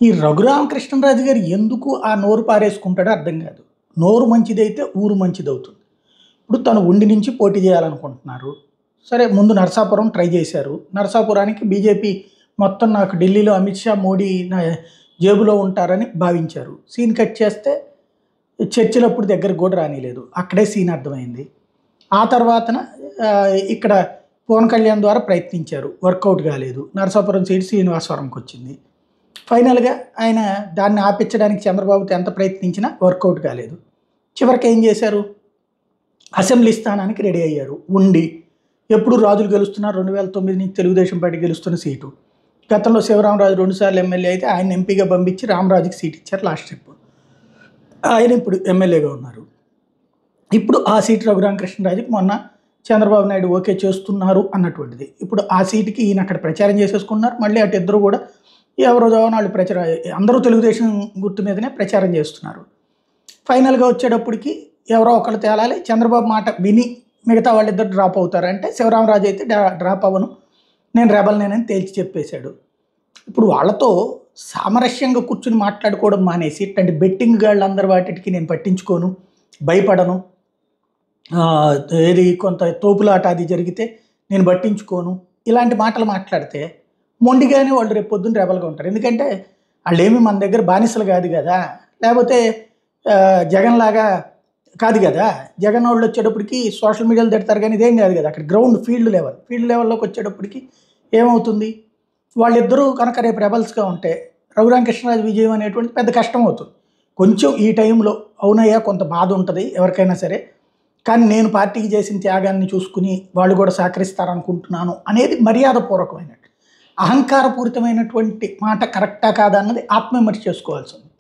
ఈ రఘురామకృష్ణరాజు గారు ఎందుకు ఆ నోరు పారేసుకుంటాడో అర్థం కాదు నోరు మంచిదైతే ఊరు మంచిదవుతుంది ఇప్పుడు తను ఉండి నుంచి పోటీ చేయాలనుకుంటున్నారు సరే ముందు నరసాపురం ట్రై చేశారు నరసాపురానికి బీజేపీ మొత్తం నాకు ఢిల్లీలో అమిత్ షా మోడీ నా జేబులో ఉంటారని భావించారు సీన్ కట్ చేస్తే చర్చలప్పుడు దగ్గరకు కూడా రానిలేదు అక్కడే సీన్ అర్థమైంది ఆ తర్వాతన ఆ, ఇక్కడ పవన్ కళ్యాణ్ ద్వారా ప్రయత్నించారు వర్కౌట్ కాలేదు నరసాపురం సీట్ శ్రీనివాసవరంకి వచ్చింది ఫైనల్గా ఆయన దాన్ని ఆపించడానికి చంద్రబాబుతో ఎంత ప్రయత్నించినా వర్కౌట్ కాలేదు చివరికి ఏం చేశారు అసెంబ్లీ స్థానానికి రెడీ అయ్యారు ఉండి ఎప్పుడు రాజులు గెలుస్తున్నారు రెండు వేల తొమ్మిది నుంచి తెలుగుదేశం పార్టీ గెలుస్తున్న సీటు గతంలో శివరామరాజు రెండుసార్లు ఎమ్మెల్యే అయితే ఆయన ఎంపీగా పంపించి రామరాజుకి సీట్ ఇచ్చారు లాస్ట్ ట్రిప్ ఆయన ఇప్పుడు ఎమ్మెల్యేగా ఉన్నారు ఇప్పుడు ఆ సీట్ రఘురామకృష్ణరాజుకి మొన్న చంద్రబాబు నాయుడు ఓకే చేస్తున్నారు అన్నటువంటిది ఇప్పుడు ఆ సీటుకి ఈయన అక్కడ ప్రచారం చేసేసుకున్నారు మళ్ళీ అటు ఇద్దరు కూడా ఎవరో వాళ్ళు ప్రచారం అందరూ తెలుగుదేశం గుర్తు మీదనే ప్రచారం చేస్తున్నారు ఫైనల్గా వచ్చేటప్పటికి ఎవరో ఒకళ్ళు తేలాలి చంద్రబాబు మాట విని మిగతా వాళ్ళిద్దరు డ్రాప్ అవుతారు అంటే శివరామరాజు అయితే డ్రా- డ్రాప్ అవ్వను నేను రెబల్ నేనని తేల్చి చెప్పేశాడు ఇప్పుడు వాళ్ళతో సామరస్యంగా కూర్చుని మాట్లాడుకోవడం మానేసి ఇట్లాంటి బెట్టింగ్ గాళ్ళు అందరి వాటికి నేను పట్టించుకోను భయపడను ఆ, ఏది కొంత తోపులాట అది జరిగితే నేను పట్టించుకోను ఇలాంటి మాటలు మాట్లాడితే మొండిగానే వాళ్ళు రేపు పొద్దున్న రెబల్గా ఉంటారు ఎందుకంటే వాళ్ళు ఏమి మన దగ్గర బానిసలు కాదు కదా లేకపోతే ఆ, జగన్ లాగా కాదు కదా జగన్ వాళ్ళు వచ్చేటప్పటికి సోషల్ మీడియాలో తిడతారు కానీ ఇదేం కాదు కదా అక్కడ గ్రౌండ్ ఫీల్డ్ లెవెల్ ఫీల్డ్ లెవెల్లోకి వచ్చేటప్పటికి ఏమవుతుంది వాళ్ళిద్దరూ కనుక రేపు రెబల్స్గా ఉంటే రఘురామకృష్ణరాజు విజయం అనేటువంటి పెద్ద కష్టం అవుతుంది కొంచెం ఈ టైంలో అవునయ్యా కొంత బాధ ఉంటుంది ఎవరికైనా సరే కానీ నేను పార్టీకి చేసిన త్యాగాన్ని చూసుకుని వాళ్ళు కూడా సహకరిస్తారనుకుంటున్నాను అనేది మర్యాదపూర్వకమైనట్టు అహంకారపూరితమైనటువంటి మాట కరెక్టా కాదా అన్నది ఆత్మవిమర్శ చేసుకోవాల్సి ఉంది